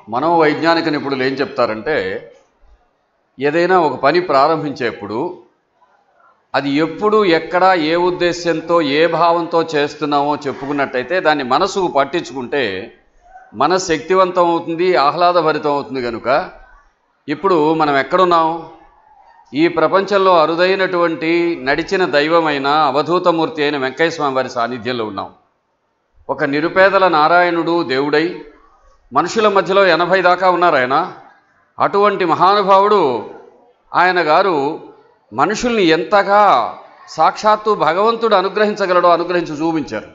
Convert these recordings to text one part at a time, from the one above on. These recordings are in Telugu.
మనోవైజ్ఞానిక నిపుణులు ఏం చెప్తారంటే ఏదైనా ఒక పని ప్రారంభించేప్పుడు అది ఎప్పుడు ఎక్కడ ఏ ఉద్దేశ్యంతో ఏ భావంతో చేస్తున్నామో చెప్పుకున్నట్టయితే దాన్ని మనసుకు పట్టించుకుంటే మన శక్తివంతం అవుతుంది ఆహ్లాదభరితం అవుతుంది కనుక ఇప్పుడు మనం ఎక్కడున్నాం ఈ ప్రపంచంలో అరుదైనటువంటి నడిచిన దైవమైన అవధూతమూర్తి అయిన వెంకయ్య స్వామి వారి సాన్నిధ్యంలో ఉన్నాం ఒక నిరుపేదల నారాయణుడు దేవుడై మనుషుల మధ్యలో ఎనభై దాకా ఉన్నారు ఆయన అటువంటి మహానుభావుడు ఆయన గారు మనుషుల్ని ఎంతగా సాక్షాత్తు భగవంతుడు అనుగ్రహించగలడో అనుగ్రహించి చూపించారు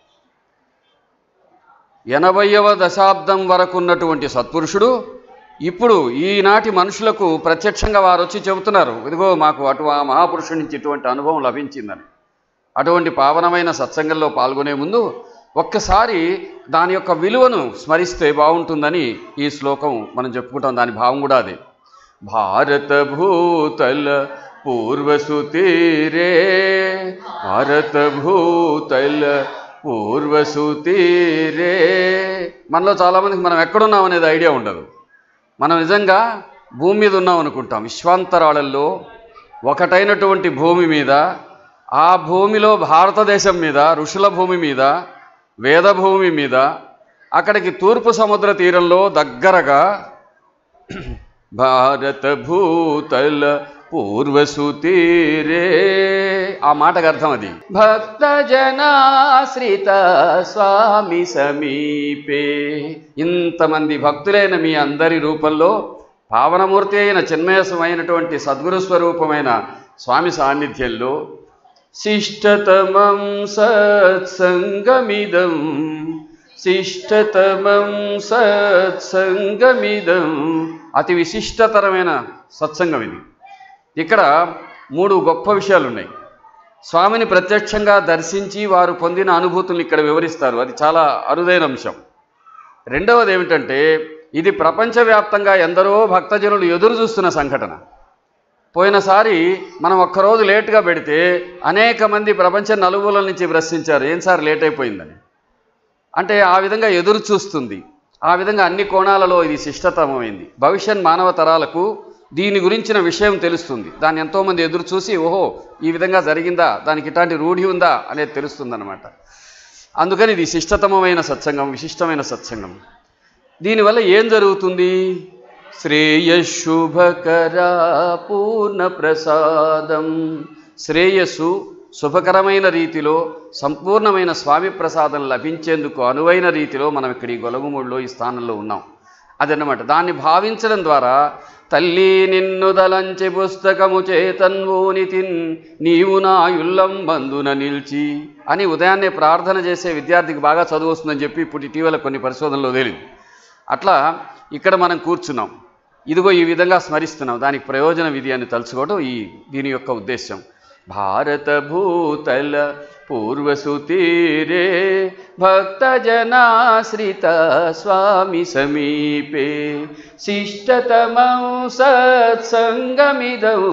ఎనభైవ దశాబ్దం వరకు ఉన్నటువంటి సత్పురుషుడు ఇప్పుడు ఈనాటి మనుషులకు ప్రత్యక్షంగా వారు వచ్చి చెబుతున్నారు ఇదిగో మాకు అటు ఆ మహాపురుషుడి నుంచి ఇటువంటి అనుభవం లభించిందని అటువంటి పావనమైన సత్సంగంలో పాల్గొనే ముందు ఒక్కసారి దాని యొక్క విలువను స్మరిస్తే బాగుంటుందని ఈ శ్లోకం మనం చెప్పుకుంటాం దాని భావం కూడా అదే భారత భూతల పూర్వసుతీరే భారత భూతల పూర్వసుతీరే మనలో చాలామందికి మనం ఎక్కడున్నాం అనేది ఐడియా ఉండదు మనం నిజంగా భూమి మీద ఉన్నాం అనుకుంటాం విశ్వాంతరాళల్లో ఒకటైనటువంటి భూమి మీద ఆ భూమిలో భారతదేశం మీద ఋషుల భూమి మీద వేదభూమి మీద అక్కడికి తూర్పు సముద్ర తీరంలో దగ్గరగా భారత భూతల పూర్వసుతీరే ఆ మాటకు అర్థం అది భక్త జనాశ్రిత స్వామి సమీపే ఇంతమంది భక్తులైన మీ అందరి రూపంలో పావనమూర్తి అయిన చిన్మయసమైనటువంటి సద్గురు స్వరూపమైన స్వామి సాన్నిధ్యంలో శిష్టతమం సత్సంగమిదం శిష్టతమం సత్సంగమిదం అతి విశిష్టతరమైన సత్సంగం ఇది ఇక్కడ మూడు గొప్ప విషయాలు ఉన్నాయి స్వామిని ప్రత్యక్షంగా దర్శించి వారు పొందిన అనుభూతులను ఇక్కడ వివరిస్తారు అది చాలా అరుదైన అంశం రెండవది ఏమిటంటే ఇది ప్రపంచవ్యాప్తంగా ఎందరో భక్తజనులు ఎదురు చూస్తున్న సంఘటన పోయినసారి మనం ఒక్కరోజు లేట్గా పెడితే అనేక మంది ప్రపంచ నలుమూలల నుంచి ప్రశ్నించారు ఏం సార్ లేట్ అయిపోయిందని అంటే ఆ విధంగా ఎదురు చూస్తుంది ఆ విధంగా అన్ని కోణాలలో ఇది శిష్టతమైంది భవిష్యత్ మానవ తరాలకు దీని గురించిన విషయం తెలుస్తుంది దాన్ని ఎంతోమంది ఎదురు చూసి ఓహో ఈ విధంగా జరిగిందా దానికి ఇట్లాంటి రూఢి ఉందా అనేది తెలుస్తుందన్నమాట అందుకని ఇది శిష్టతమమైన సత్సంగం విశిష్టమైన సత్సంగం దీనివల్ల ఏం జరుగుతుంది శ్రేయశుభకరా పూర్ణ ప్రసాదం శ్రేయస్సు శుభకరమైన రీతిలో సంపూర్ణమైన స్వామి ప్రసాదం లభించేందుకు అనువైన రీతిలో మనం ఇక్కడ ఈ గొలగుమూడిలో ఈ స్థానంలో ఉన్నాం అదన్నమాట దాన్ని భావించడం ద్వారా తల్లి నిన్ను దలంచి పుస్తకము చేతన్వోనితిన్ నీవు నా యుల్లం బంధున నిలిచి అని ఉదయాన్నే ప్రార్థన చేసే విద్యార్థికి బాగా చదువు వస్తుందని చెప్పి ఇప్పుడు ఇటీవల కొన్ని పరిశోధనలో తేలింది అట్లా ఇక్కడ మనం కూర్చున్నాం ఇదిగో ఈ విధంగా స్మరిస్తున్నాం దానికి ప్రయోజనం ఇది అని తలుచుకోవడం ఈ దీని యొక్క ఉద్దేశం భారత భూతల పూర్వసుతీరే భక్తజనాశ్రిత స్వామి సమీపే శిష్టతమం సత్సంగమిదం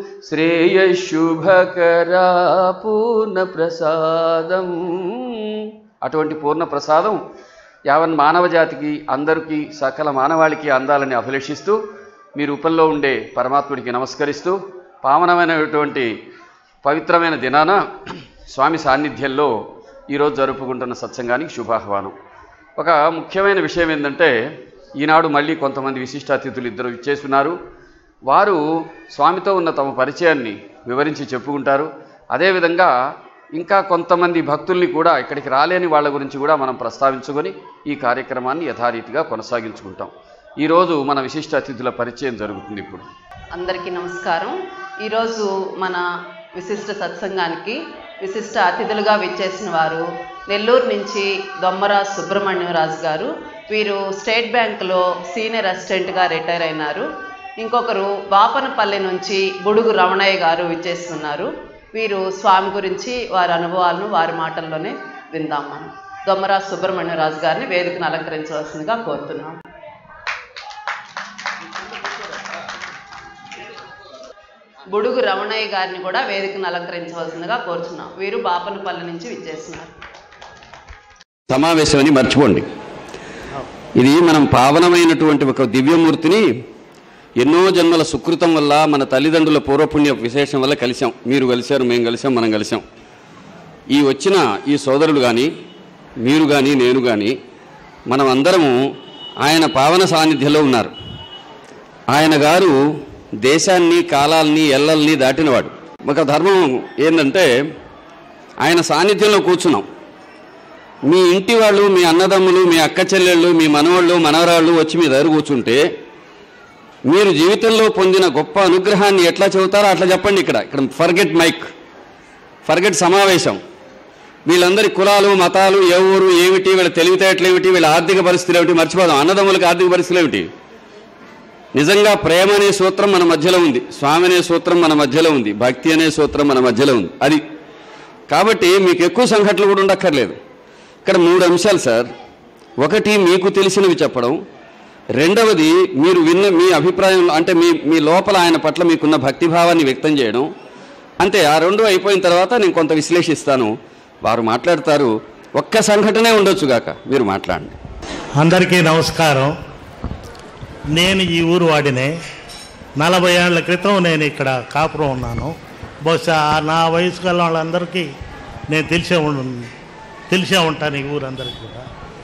శ్రేయశుభకరా పూర్ణ ప్రసాదం అటువంటి పూర్ణ ప్రసాదం యావన్ మానవ జాతికి అందరికీ సకల మానవాళికి అందాలని అభిలషిస్తూ మీ రూపంలో ఉండే పరమాత్ముడికి నమస్కరిస్తూ పావనమైనటువంటి పవిత్రమైన దినాన స్వామి సాన్నిధ్యంలో ఈరోజు జరుపుకుంటున్న సత్సంగానికి శుభాహ్వానం ఒక ముఖ్యమైన విషయం ఏంటంటే ఈనాడు మళ్ళీ కొంతమంది విశిష్ట అతిథులు ఇద్దరు ఇచ్చేస్తున్నారు వారు స్వామితో ఉన్న తమ పరిచయాన్ని వివరించి చెప్పుకుంటారు అదేవిధంగా ఇంకా కొంతమంది భక్తుల్ని కూడా ఇక్కడికి రాలేని వాళ్ళ గురించి కూడా మనం ప్రస్తావించుకొని ఈ కార్యక్రమాన్ని యథారీతిగా కొనసాగించుకుంటాం ఈరోజు మన విశిష్ట అతిథుల పరిచయం జరుగుతుంది ఇప్పుడు అందరికీ నమస్కారం ఈరోజు మన విశిష్ట సత్సంగానికి విశిష్ట అతిథులుగా విచ్చేసిన వారు నెల్లూరు నుంచి దొమ్మరా సుబ్రహ్మణ్యరాజు గారు వీరు స్టేట్ బ్యాంకులో సీనియర్ అసిస్టెంట్గా రిటైర్ అయినారు ఇంకొకరు బాపనపల్లి నుంచి బుడుగు రమణయ్య గారు విచ్చేస్తున్నారు వీరు స్వామి గురించి వారి అనుభవాలను వారి మాటల్లోనే విందాం మనం దొమ్మరా సుబ్రహ్మణ్యరాజు గారిని వేదికను అలంకరించవలసిందిగా కోరుతున్నాం బుడుగు రమణయ్య గారిని కూడా వేదికను అలంకరించవలసిందిగా కోరుచున్నాం వీరు బాపనపల్లి నుంచి విచ్చేస్తున్నారు సమావేశం అని మర్చిపోండి ఇది మనం పావనమైనటువంటి ఒక దివ్యమూర్తిని ఎన్నో జన్మల సుకృతం వల్ల మన తల్లిదండ్రుల పూర్వపుణ్య విశేషం వల్ల కలిసాం మీరు కలిశారు మేము కలిసాం మనం కలిసాం ఈ వచ్చిన ఈ సోదరుడు కానీ మీరు కానీ నేను కానీ మనం అందరము ఆయన పావన సాన్నిధ్యంలో ఉన్నారు ఆయన గారు దేశాన్ని కాలాల్ని ఎల్లల్ని దాటినవాడు ఒక ధర్మం ఏంటంటే ఆయన సాన్నిధ్యంలో కూర్చున్నాం మీ ఇంటి వాళ్ళు మీ అన్నదమ్ములు మీ అక్క చెల్లెళ్ళు మీ మనవాళ్ళు మనవరాళ్ళు వచ్చి మీ దగ్గర కూర్చుంటే మీరు జీవితంలో పొందిన గొప్ప అనుగ్రహాన్ని ఎట్లా చెబుతారో అట్లా చెప్పండి ఇక్కడ ఇక్కడ ఫర్గెట్ మైక్ ఫర్గెట్ సమావేశం వీళ్ళందరి కులాలు మతాలు ఏ ఊరు ఏమిటి వీళ్ళ తెలివితేటలు ఏమిటి వీళ్ళ ఆర్థిక పరిస్థితులు ఏమిటి మర్చిపోదాం అన్నదమ్ములకు ఆర్థిక పరిస్థితులు ఏమిటి నిజంగా ప్రేమ అనే సూత్రం మన మధ్యలో ఉంది స్వామి అనే సూత్రం మన మధ్యలో ఉంది భక్తి అనే సూత్రం మన మధ్యలో ఉంది అది కాబట్టి మీకు ఎక్కువ సంఘటనలు కూడా ఉండక్కర్లేదు ఇక్కడ మూడు అంశాలు సార్ ఒకటి మీకు తెలిసినవి చెప్పడం రెండవది మీరు విన్న మీ అభిప్రాయం అంటే మీ మీ లోపల ఆయన పట్ల మీకున్న భక్తిభావాన్ని వ్యక్తం చేయడం అంతే ఆ రెండు అయిపోయిన తర్వాత నేను కొంత విశ్లేషిస్తాను వారు మాట్లాడతారు ఒక్క సంఘటనే ఉండొచ్చు గాక మీరు మాట్లాడండి అందరికీ నమస్కారం నేను ఈ ఊరు వాడినే నలభై ఏళ్ల క్రితం నేను ఇక్కడ కాపురం ఉన్నాను బహుశా నా వయసు గల వాళ్ళందరికీ నేను తెలిసే ఉండు తెలిసే ఉంటాను ఈ ఊరందరికీ కూడా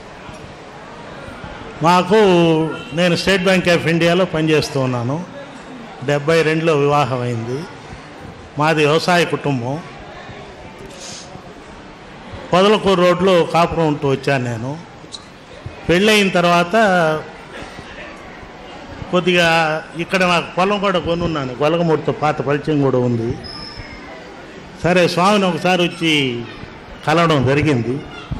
మాకు నేను స్టేట్ బ్యాంక్ ఆఫ్ ఇండియాలో పనిచేస్తూ ఉన్నాను డెబ్బై రెండులో వివాహం అయింది మాది వ్యవసాయ కుటుంబం పొదలకూరు రోడ్లో కాపురం ఉంటూ వచ్చాను నేను పెళ్ళయిన తర్వాత కొద్దిగా ఇక్కడ నాకు పొలం కూడా కొనున్నాను గొలగమూడితో పాత పరిచయం కూడా ఉంది సరే స్వామిని ఒకసారి వచ్చి కలవడం జరిగింది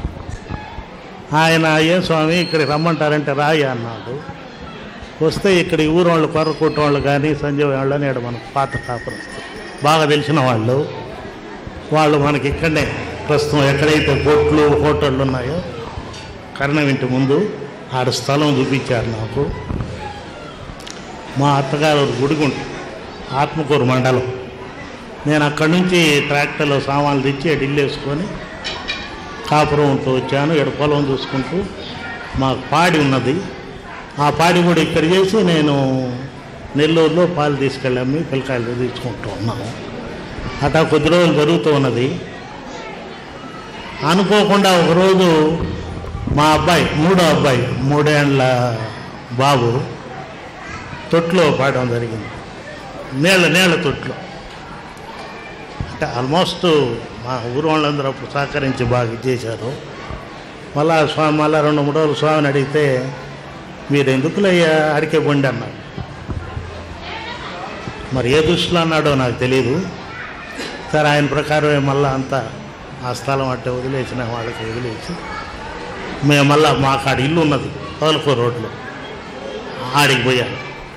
ఆయన ఏం స్వామి ఇక్కడికి రమ్మంటారంటే రాయి అన్నాడు వస్తే ఇక్కడ ఈ ఊరు వాళ్ళు కొర్రకూట వాళ్ళు కానీ సంజయ్ వాళ్ళు అని ఈడ మనకు పాత కాపురస్తారు బాగా తెలిసిన వాళ్ళు వాళ్ళు మనకి ఇక్కడనే ప్రస్తుతం ఎక్కడైతే బోట్లు హోటళ్ళు ఉన్నాయో కర్ణం ఇంటి ముందు ఆడ స్థలం చూపించారు నాకు మా అత్తగారు గుడిగుంట ఆత్మకూరు మండలం నేను అక్కడి నుంచి ట్రాక్టర్లో సామాన్లు తెచ్చి అటు ఇల్లు వేసుకొని కాపురం ఉంటూ వచ్చాను ఇక్కడ పొలం చూసుకుంటూ మాకు పాడి ఉన్నది ఆ పాడి కూడా ఇక్కడ చేసి నేను నెల్లూరులో పాలు తీసుకెళ్ళి అమ్మి పిల్లకాయలు తీసుకుంటూ ఉన్నాను అటా కొద్ది రోజులు జరుగుతూ ఉన్నది అనుకోకుండా ఒకరోజు మా అబ్బాయి మూడో అబ్బాయి మూడేళ్ల బాబు తొట్లో పాడడం జరిగింది నీళ్ళ నీళ్ళ తొట్లో అంటే ఆల్మోస్ట్ మా ఊరు వాళ్ళందరూ అప్పుడు సహకరించి బాగా ఇచ్చేశారు మళ్ళా స్వామి మళ్ళా రెండు మూడు రోజులు స్వామిని అడిగితే మీరు ఎందుకులయ్యా అడికే బండి అన్నాడు మరి ఏ దృష్టిలో అన్నాడో నాకు తెలియదు సరే ఆయన ప్రకారమే మళ్ళా అంతా ఆ స్థలం అంటే వదిలేసిన వాళ్ళకి వదిలేసి మేము మళ్ళా మాకు ఆడ ఇల్లు ఉన్నది పదలకో రోడ్లో ఆడికి పోయాను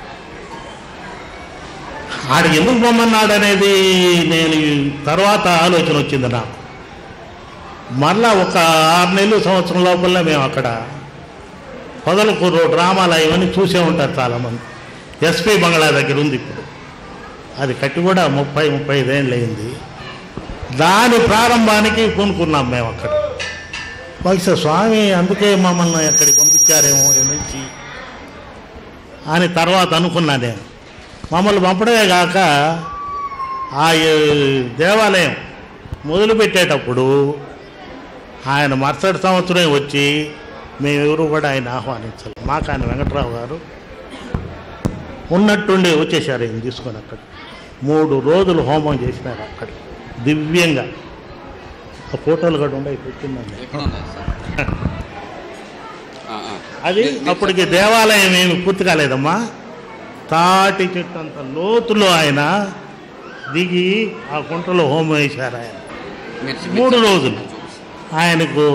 ఆడికి ఎందుకు పొమ్మన్నాడు అనేది నేను తర్వాత ఆలోచన వచ్చింది నాకు మరలా ఒక ఆరు నెలలు సంవత్సరం లోపల మేము అక్కడ పొదలకూరు రోడ్ రామాలయం అని చూసే ఉంటారు చాలామంది ఎస్పీ బంగ్లా దగ్గర ఉంది ఇప్పుడు అది కట్టి కూడా ముప్పై ముప్పై ఐదేళ్ళు అయింది దాని ప్రారంభానికి కొనుక్కున్నాం మేము అక్కడ బహుశా స్వామి అందుకే మమ్మల్ని అక్కడికి పంపించారేమో ఈ నుంచి అని తర్వాత అనుకున్నా నేను మమ్మల్ని పంపడమే కాక ఆ దేవాలయం మొదలుపెట్టేటప్పుడు ఆయన మరుసటి సంవత్సరం వచ్చి మేమెవరు కూడా ఆయన ఆహ్వానించాలి మాకు ఆయన వెంకట్రావు గారు ఉన్నట్టుండి వచ్చేసారు ఆయన తీసుకొని అక్కడ మూడు రోజులు హోమం చేసినారు అక్కడ దివ్యంగా ఆ ఫోటోలు కూడా ఉండే పెట్టిందండి అది అప్పటికి దేవాలయం ఏమి పూర్తి కాలేదమ్మా తాటి చెట్టు అంత లోతులో ఆయన దిగి ఆ కుంటలో హోమం వేశారు ఆయన మూడు రోజులు ఆయనకు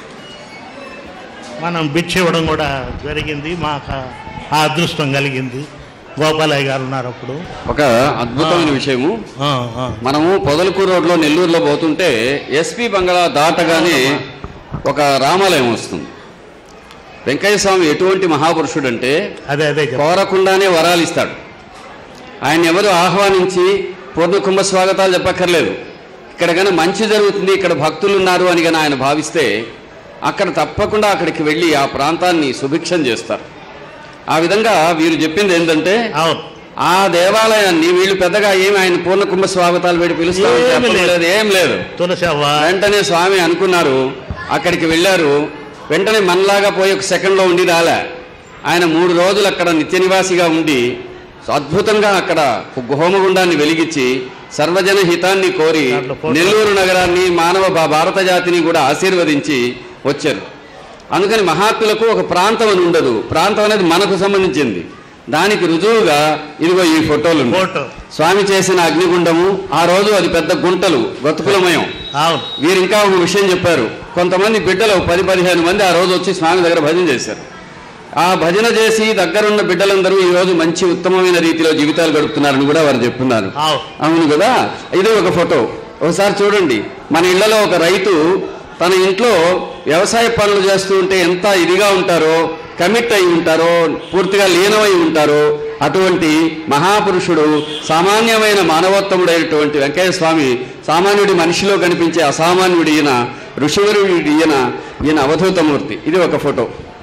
మనం భిక్ష ఇవ్వడం కూడా జరిగింది మాకు ఆ అదృష్టం కలిగింది గోపాలయ్య గారు ఉన్నారు అప్పుడు ఒక అద్భుతమైన విషయము ఆ, ఆ. మనము పొదలకూరు రోడ్లో నెల్లూరులో పోతుంటే ఎస్పీ బంగ్లా దాటగానే ఒక రామాలయం వస్తుంది వెంకయ్య స్వామి ఎటువంటి మహాపురుషుడు అంటే అదే అదే చెప్ప- కోరకుండానే వరాలు ఇస్తాడు ఆయన ఎవరు ఆహ్వానించి పూర్ణ కుంభ స్వాగతాలు చెప్పక్కర్లేదు ఇక్కడ కానీ మంచి జరుగుతుంది ఇక్కడ భక్తులు ఉన్నారు అని కానీ ఆయన భావిస్తే అక్కడ తప్పకుండా అక్కడికి వెళ్ళి ఆ ప్రాంతాన్ని సుభిక్షం చేస్తారు ఆ విధంగా వీరు చెప్పింది ఏంటంటే అవును ఆ దేవాలయాన్ని వీళ్ళు పెద్దగా ఏమి ఆయన పూర్ణ కుంభ స్వాగతాలు పెట్టి పిలుస్తారు ఏమీ చెప్పడం లేదు. లేదు ఏం లేదు తులసి అవ్వ వెంటనే స్వామి అనుకున్నారు అక్కడికి వెళ్ళారు వెంటనే మనలాగా పోయి ఒక సెకండ్లో ఉండి రాలే ఆయన మూడు రోజులు అక్కడ నిత్య నివాసిగా ఉండి అద్భుతంగా అక్కడ ఒక హోమగుండాన్ని వెలిగించి సర్వజన హితాన్ని కోరి దాంట్లో ఫోటో. నెల్లూరు నగరాన్ని మానవ భా- భారత జాతిని కూడా ఆశీర్వదించి వచ్చారు అందుకని మహాత్ములకు ఒక ప్రాంతం అని ఉండదు ప్రాంతం అనేది మనకు సంబంధించింది దానికి రుజువుగా ఇదిగో ఈ ఫోటోలు ఉన్నాయి. ఫోటో స్వామి చేసిన అగ్నిగుండము ఆ రోజు అది పెద్ద గుంటలు గతుకులమయం అవును వీరు ఇంకా ఒక విషయం చెప్పారు కొంతమంది బిడ్డలు పది పదిహేను మంది ఆ రోజు వచ్చి స్వామి దగ్గర భజన చేశారు ఆ భజన చేసి దగ్గరున్న బిడ్డలందరూ ఈ రోజు మంచి ఉత్తమమైన రీతిలో జీవితాలు గడుపుతున్నారని కూడా వారు చెప్తున్నారు అవును అవును కదా ఇది ఒక ఫోటో ఒకసారి చూడండి మన ఇళ్లలో ఒక రైతు తన ఇంట్లో వ్యవసాయ పనులు చేస్తూ ఉంటే ఎంత ఇదిగా ఉంటారో కమిట్ అయి ఉంటారో పూర్తిగా లీనమై ఉంటారో అటువంటి మహాపురుషుడు సామాన్యమైన మానవోత్తముడైనటువంటి వెంకయ్య స్వామి సామాన్యుడి మనిషిలో కనిపించే అసామాన్యుడి ఈయన ఋషివరుడి ఈయన ఈయన అవధూతమూర్తి ఇది ఒక ఫోటో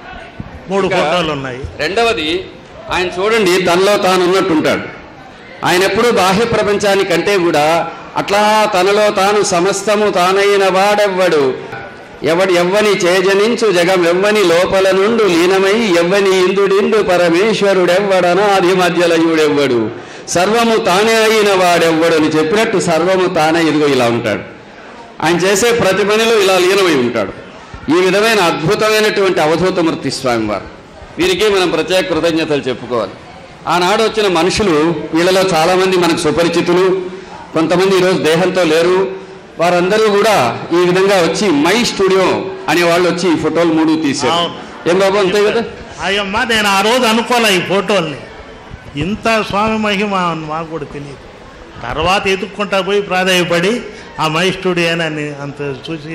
మూడు ఇంకా- ఫోటోలు ఉన్నాయి రెండవది ఆయన చూడండి తనలో తాను ఉన్నట్టుంటాడు ఆయన ఎప్పుడూ బాహ్య ప్రపంచానికంటే కూడా అట్లా తనలో తాను సమస్తము తానైన వాడెవ్వడు ఎవడు ఎవ్వని చేజనించు జగం ఎవ్వని లోపల నుండు లీనమై ఎవ్వని ఇందుడిండు పరమేశ్వరుడెవ్వడనాది మధ్యలయుడెవ్వడు సర్వము తానే అయిన వాడెవ్వడు అని చెప్పినట్టు సర్వము తానే ఇదిగో ఇలా ఉంటాడు ఆయన చేసే ప్రతి పనిలో ఇలా లీనమై ఉంటాడు ఈ విధమైన అద్భుతమైనటువంటి అవధూతమూర్తి స్వామివారు వీరికి మనం ప్రత్యేక కృతజ్ఞతలు చెప్పుకోవాలి ఆనాడు వచ్చిన మనుషులు వీళ్ళలో చాలామంది మనకు సుపరిచితులు కొంతమంది ఈరోజు దేహంతో లేరు వారందరూ కూడా ఈ విధంగా వచ్చి మై స్టూడియో అనే వాళ్ళు వచ్చి ఈ ఫోటోలు మూడు తీశారు అవును. ఏం బాబు అంతే కదా అయ్యమ్మ నేను ఆ రోజు అనుకోలే ఈ ఫోటోల్ని ఇంత స్వామి మహిమ అని మాకు కూడా తెలియదు తర్వాత ఎత్తుక్కుంటా పోయి ప్రాధాయపడి ఆ మై స్టూడియో అని అంత చూసి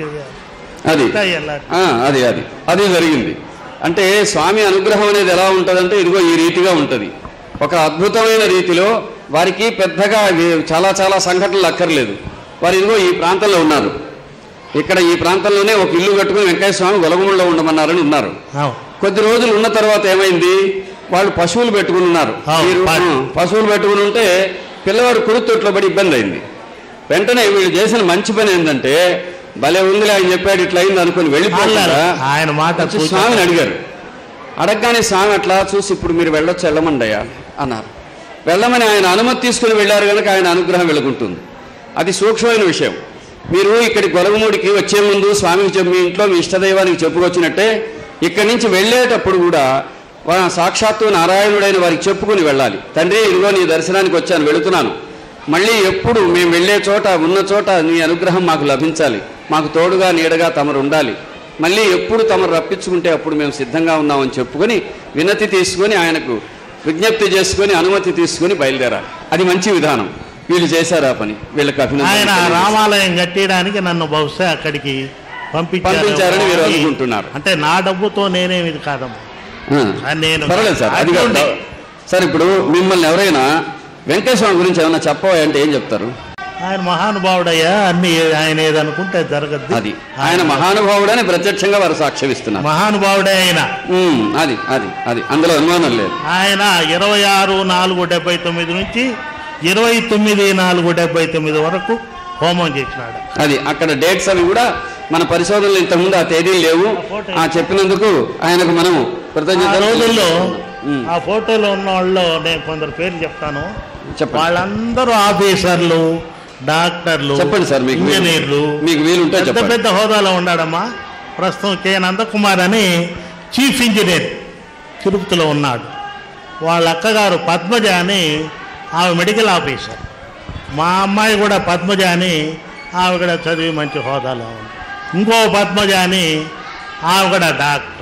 అది ఇంకా ఎలా ఆ, అది అది అది జరిగింది అంటే స్వామి అనుగ్రహం అనేది ఎలా ఉంటుందంటే ఇదిగో ఈ రీతిగా ఉంటుంది ఒక అద్భుతమైన రీతిలో వారికి పెద్దగా ఇవి- చాలా చాలా సంఘటనలు అక్కర్లేదు వారు ఇదిగో ఈ ప్రాంతంలో ఉన్నారు ఇక్కడ ఈ ప్రాంతంలోనే ఒక ఇల్లు కట్టుకుని వెంకయ్య స్వామి గొలగముల్లో ఉండమన్నారని ఉన్నారు అవును. కొద్ది రోజులు ఉన్న తర్వాత ఏమైంది వాళ్ళు పశువులు పెట్టుకుని ఉన్నారు ఆ, వీరు, పా- ఆ, పశువులు పెట్టుకుని ఉంటే పిల్లవాడు కురుతొట్లో పడి ఇబ్బంది అయింది వెంటనే వీళ్ళు చేసిన మంచి పని ఏంటంటే భలే ఉందిలే ఆయన చెప్పాడు ఇట్లా అయింది అనుకుని వెళ్ళిపోకుండా అల్లారు. ఆయన మాట వచ్చి కూర్చో- స్వామిని అడిగారు అడగగానే స్వామి అట్లా చూసి ఇప్పుడు మీరు వెళ్ళొచ్చు వెళ్ళమండయ్యా అన్నారు వెళ్ళమని ఆయన అనుమతి తీసుకుని వెళ్ళారు కనుక ఆయన అనుగ్రహం వెలుగుంటుంది అది సూక్ష్మమైన విషయం మీరు ఇక్కడి గొలగమూడికి వచ్చే ముందు స్వామికి చెప్పి మీ ఇంట్లో మీ ఇష్టదైవానికి చెప్పుకొచ్చినట్టే ఇక్కడి నుంచి వెళ్ళేటప్పుడు కూడా వా- సాక్షాత్తు నారాయణుడైన వారికి చెప్పుకుని వెళ్ళాలి తండ్రి ఇదిగో నీ దర్శనానికి వచ్చాను వెళుతున్నాను మళ్ళీ ఎప్పుడు మేము వెళ్ళే చోట ఉన్న చోట నీ అనుగ్రహం మాకు లభించాలి మాకు తోడుగా నీడగా తమరు ఉండాలి మళ్ళీ ఎప్పుడు తమరు రప్పించుకుంటే అప్పుడు మేము సిద్ధంగా ఉన్నామని చెప్పుకొని వినతి తీసుకొని ఆయనకు విజ్ఞప్తి చేసుకొని అనుమతి తీసుకొని బయలుదేరాలి అది మంచి విధానం వీళ్ళు చేశారు ఆ పని వీళ్ళకి ఆయన అభినందన రామాలయం కట్టేయడానికి నన్ను బహుశా అక్కడికి పంపించారు పంపించారని మీరు అనుకుంటున్నారు. అంటే నా డబ్బుతో నేనేమి ఇది కాదమ్మా అది నేను పర్వాలేదు సార్ అది కాదు. అటువంటి- సార్ ఇప్పుడు మిమ్మల్ని ఎవరైనా వెంకటేశ్వరం గురించి ఏమైనా చెప్పవా అంటే ఏం చెప్తారు ఆయన మహానుభావుడయ్యా అన్ని ఆయన ఏదనుకుంటే జరగద్దు అది ఆయన మహానుభావుడని ప్రత్యక్షంగా వారు సాక్ష్యమిస్తున్నారు మహానుభావుడే ఆయన ఉమ్, అది అది అది అందులో అనుమానం లేదు ఆయన ఇరవై ఆరు నాలుగు డెబ్బై తొమ్మిది నుంచి ఇరవై తొమ్మిది నాలుగు డెబ్బై తొమ్మిది వరకు హోమం చేసినాడు అది అక్కడ డేట్స్ అవి కూడా మన పరిశోధనలు ఇంతకుముందు ఆ తేదీలు లేవు ఆ చెప్పినందుకు ఆయనకు మనం ఆ కృతజ్ఞతలు రోజుల్లో ఉమ్, ఆ ఫోటోలో ఉన్న వాళ్ళు నేను కొందరు పేర్లు చెప్తాను చెప్పండి వాళ్ళందరూ ఆఫీసర్లు డాక్టర్లు చెప్పండి సార్ మీకు వీలు- ఇంజనీర్లు మీకు వీలుంటే పెద్ద చెప్పండి పెద్ద హోదాలో ఉన్నాడమ్మా ప్రస్తుతం కె నందకుమార్ అని చీఫ్ ఇంజనీర్ తిరుపతిలో ఉన్నాడు వాళ్ళ అక్కగారు పద్మజ అని ఆమె మెడికల్ ఆఫీసర్ మా అమ్మాయి కూడా పద్మజ అని ఆమె కూడా చదివి మంచి హోదాలో ఉంది ఇంకో పద్మజ అని ఆమె కూడా డాక్టర్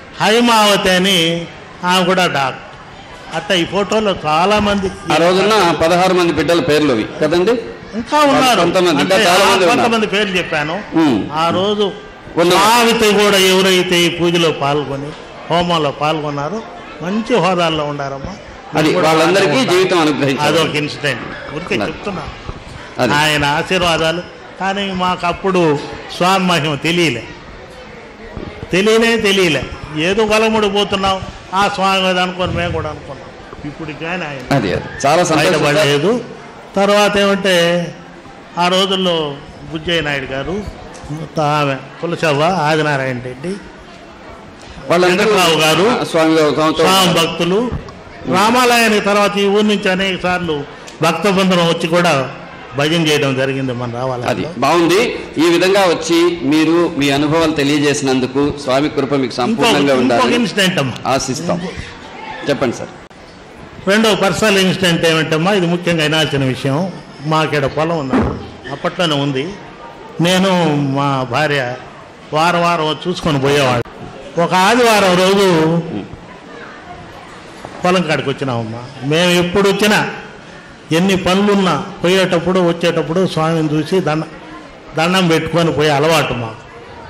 హైమావతి అని ఆమె కూడా డాక్టర్ అట్లా ఈ ఫోటోలో చాలామంది ఆ రోజున పదహారు మంది బిడ్డల పేర్లు అవి కదండి ఇంకా ఉన్నారు కొంతమంది, ఇంకా అంటే చాలా ఆ మంది ఉన్నారు. కొంతమంది పేర్లు చెప్పాను ఉమ్. ఆ రోజు ఉన్న- సావిత కూడా ఎవరైతే ఈ పూజలో పాల్గొని హోమంలో పాల్గొన్నారో మంచి హోదాల్లో ఉండారమ్మా అది నేను కూడా వాళ్ళందరికీ ఉంటాను. జీవితం అనుగ్రహించారు అదొక ఇన్సిడెంట్ ఊరికే అది. చెప్తున్నాను అది ఆయన ఆశీర్వాదాలు కానీ మాకు అప్పుడు స్వామి మహిమ తెలియలే తెలియనే తెలియలే ఏదో గలముడి పోతున్నాం ఆ స్వామి మీద అనుకొని మేము కూడా అనుకున్నాం ఇప్పుడు కానీ ఆయన అది అది చాలా సంతోషం సార్. బయటపడలేదు తర్వాత ఏమంటే ఆ రోజుల్లో బుజ్జయ్య నాయుడు గారు ఆమె పులసవ్వ ఆదినారాయణ రెడ్డి వాళ్ళందరూ వెంకట్రావు గారు, ఆ, స్వామి స్వామితో స్వామి భక్తులు రామాలయానికి తర్వాత ఈ ఊరి నుంచి అనేక సార్లు భక్త బృందం వచ్చి కూడా భజన చేయడం జరిగింది మన అది రావాలయంలో బాగుంది ఈ విధంగా వచ్చి మీరు మీ అనుభవాలు తెలియజేసినందుకు స్వామి కృప మీకు ఇంకో సంపూర్ణంగా ఇంకొక ఉండాలని ఇన్సిడెంట్ అమ్మా ఆశిస్తాం చెప్పండి సార్ రెండో పర్సనల్ ఇన్సిడెంట్ ఏమిటమ్మా ఇది ముఖ్యంగా వినాల్సిన విషయం మాకిడ పొలం ఉందమ్మా అప్పట్లోనే ఉంది నేను మా భార్య వారం వారం చూసుకొని పోయేవాడు ఒక ఆదివారం రోజు పొలం కాడికి వచ్చినామమ్మా మేము ఎప్పుడు వచ్చినా ఎన్ని పనులున్నా పోయేటప్పుడు వచ్చేటప్పుడు స్వామిని చూసి దండ దండం పెట్టుకొని పోయే అలవాటు మాకు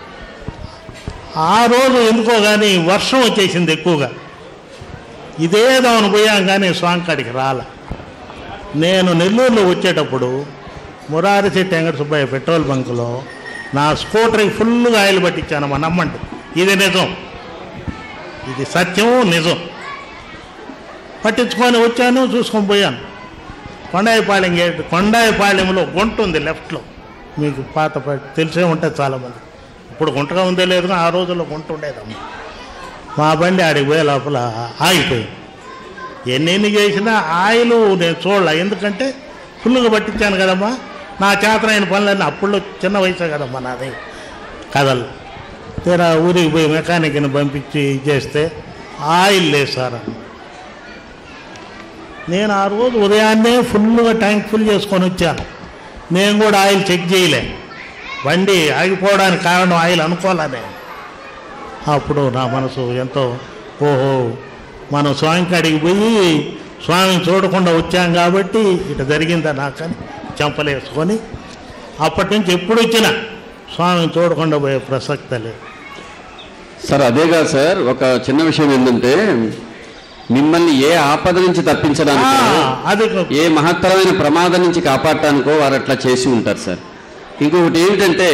ఆ రోజు ఎందుకో కానీ వర్షం వచ్చేసింది ఎక్కువగా ఇదే దాని పోయాం కానీ స్వామి కాడికి రాల నేను నెల్లూరులో వచ్చేటప్పుడు మురారి చెట్టు వెంకట సుబ్బయ్య పెట్రోల్ బంకులో నా స్కూటర్కి ఫుల్గా ఆయిల్ పట్టించాను మా నమ్మండి ఇది నిజం ఇది సత్యం నిజం పట్టించుకొని వచ్చాను చూసుకొని పోయాను కొండాయిపాలెం గేట్ కొండాయిపాలెంలో గుంట ఉంది లెఫ్ట్లో మీకు పాత ప- తెలిసే ఉంటుంది చాలామంది ఇప్పుడు గుంటగా ఉందే లేదు కానీ ఆ రోజుల్లో గుంట ఉండేదమ్మా మా బండి ఆడికి పోయే లోపల ఆగిపోయింది ఎన్నెన్ని చేసినా ఆయిల్ నేను చూడలే ఎందుకంటే ఫుల్గా పట్టించాను కదమ్మా నా చేతనైన పనులన్నీ అప్పుడు చిన్న వయసే కదమ్మా నాది కథలు తీరా ఊరికి పోయి మెకానిక్ని పంపించి చేస్తే ఆయిల్ లేదు సార్ అన్న నేను ఆ రోజు ఉదయాన్నే ఫుల్గా ట్యాంక్ ఫుల్ చేసుకొని వచ్చాను నేను కూడా ఆయిల్ చెక్ చేయలే బండి ఆగిపోవడానికి కారణం ఆయిల్ అనుకోలే నేను అప్పుడు నా మనసు ఎంతో ఓహో మనం స్వామి కాడికి పోయి స్వామిని చూడకుండా వచ్చాం కాబట్టి ఇట జరిగిందా నాకని చెంపలేసుకొని అప్పటి నుంచి ఎప్పుడు వచ్చినా స్వామిని చూడకుండా పోయే ప్రసక్తే లేదు సార్ అదే కాదు సార్ ఒక చిన్న విషయం ఏంటంటే మిమ్మల్ని ఏ ఆపద నుంచి ఆ, తప్పించడానికి అది ఏ మహత్తరమైన ప్రమాదం నుంచి కాపాడటానికో వారు అట్లా చేసి ఉంటారు సార్ ఇంకొకటి ఏమిటంటే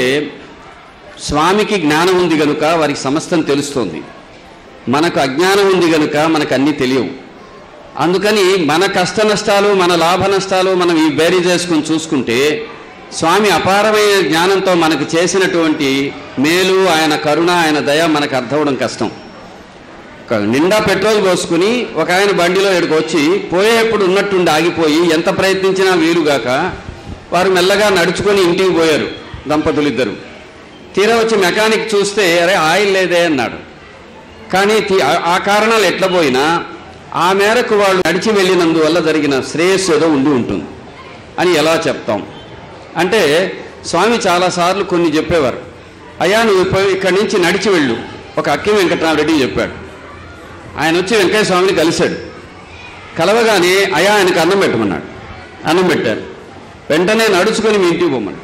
స్వామికి జ్ఞానం ఉంది కనుక వారికి సమస్తం తెలుస్తోంది మనకు అజ్ఞానం ఉంది కనుక మనకు అన్నీ తెలియవు అందుకని మన కష్ట నష్టాలు మన లాభ నష్టాలు మనం ఈ బేరీ చేసుకుని చూసుకుంటే స్వామి అపారమైన జ్ఞానంతో మనకు చేసినటువంటి మేలు ఆయన కరుణ ఆయన దయ మనకు అర్థమవడం కష్టం ఒక నిండా పెట్రోల్ పోసుకుని ఒక ఆయన బండిలో ఇక్కడికి వచ్చి పోయేప్పుడు ఉన్నట్టుండి ఆగిపోయి ఎంత ప్రయత్నించినా వీలుగాక వారు మెల్లగా నడుచుకొని ఇంటికి పోయారు దంపతులు ఇద్దరు తీరా వచ్చి మెకానిక్ చూస్తే అరే ఆయిల్ లేదే అన్నాడు కానీ తీ- ఆ- ఆ కారణాలు ఎట్లా పోయినా ఆ మేరకు వాళ్ళు నడిచి వెళ్ళినందువల్ల జరిగిన శ్రేయస్సు ఏదో ఉండి ఉంటుంది అని ఎలా చెప్తాం అంటే స్వామి చాలాసార్లు కొన్ని చెప్పేవారు అయ్యా నువ్వు పోయి ఇక్కడి నుంచి నడిచి వెళ్ళు ఒక అక్కి వెంకటరామరెడ్డి చెప్పాడు ఆయన వచ్చి వెంకయ్య స్వామిని కలిశాడు కలవగానే అయ్యా ఆయనకు అన్నం పెట్టమన్నాడు అన్నం పెట్టారు వెంటనే నడుచుకొని మీ ఇంటికి పోమన్నాడు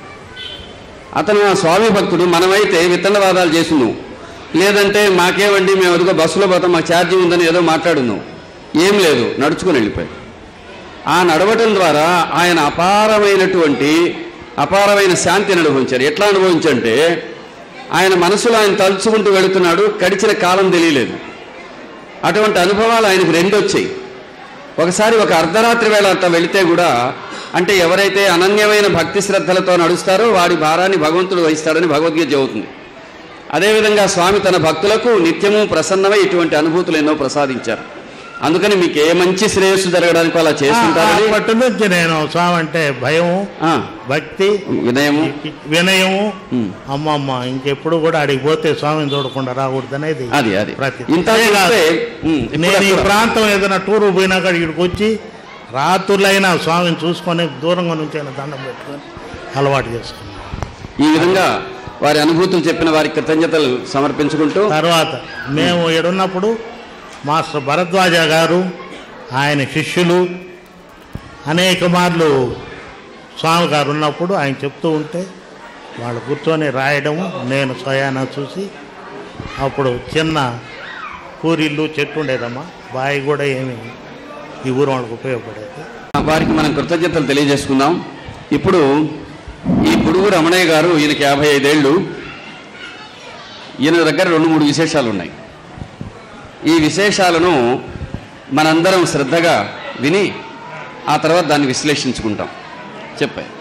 అతను ఆ స్వామి భక్తుడు మనమైతే విత్తనవాదాలు చేస్తున్నావు లేదంటే మాకేవండి మేము ఎదుగో బస్సులో పోతాం మాకు ఛార్జీ ఉందని ఏదో మాట్లాడున్నావు ఏం లేదు నడుచుకుని వెళ్ళిపోయాడు ఆ నడవటం ద్వారా ఆయన అపారమైనటువంటి అపారమైన శాంతిని అనుభవించారు ఎట్లా అనుభవించంటే ఆయన మనసులో ఆయన తలుచుకుంటూ వెళుతున్నాడు గడిచిన కాలం తెలియలేదు అటువంటి అనుభవాలు ఆయనకు రెండు వచ్చాయి ఒకసారి ఒక అర్ధరాత్రి వేళ అంతా వెళితే కూడా అంటే ఎవరైతే అనన్యమైన భక్తి శ్రద్ధలతో నడుస్తారో వాడి భారాన్ని భగవంతుడు వహిస్తాడని భగవద్గీత చెబుతుంది అదేవిధంగా స్వామి తన భక్తులకు నిత్యము ప్రసన్నమై ఇటువంటి అనుభూతులు ఎన్నో ప్రసాదించారు అందుకని మీకు ఏ మంచి శ్రేయస్సు జరగడానికి అలా చేస్తుంటారని అప్పటి నుంచి నేను స్వామి అంటే భయము ఆ, భక్తి వినయము వినయము ఉమ్. అమ్మమ్మ ఇంకెప్పుడు కూడా అడిగి పోతే స్వామిని చూడకుండా రాకూడదు అనేది అది అది ప్రతి ఇంత అదే కాదు. చూస్తే, ఉమ్, ఇప్పుడు నేను ఈ అక్కడ- ప్రాంతం ఏదైనా టూరు పోయినాక ఇక్కడికి వచ్చి రాత్రులైనా స్వామిని చూసుకొని దూరంగా నుంచి అయినా దండం పెట్టుకొని అలవాటు చేసుకున్నాను ఈ విధంగా వారి అనుభూతులు చెప్పిన వారి కృతజ్ఞతలు సమర్పించుకుంటూ తర్వాత మేము ఈడున్నప్పుడు మాస్టర్ భరద్వాజ గారు ఆయన శిష్యులు అనేక మార్లు స్వామి గారు ఉన్నప్పుడు ఆయన చెప్తూ ఉంటే వాళ్ళు కూర్చొని రాయడము నేను స్వయాన చూసి అప్పుడు చిన్న పూరిల్లు చెట్టు ఉండేదమ్మా బావి కూడా ఏమి ఈ ఊరు వాళ్ళకి ఉపయోగపడేది వారికి మనం కృతజ్ఞతలు తెలియజేసుకుందాం ఇప్పుడు ఈ పుడుగు రమణయ్య గారు ఈయనకి యాభై ఐదేళ్ళు ఈయన దగ్గర రెండు మూడు విశేషాలు ఉన్నాయి ఈ విశేషాలను మనందరం శ్రద్ధగా విని ఆ తర్వాత దాన్ని విశ్లేషించుకుంటాం చెప్పాయి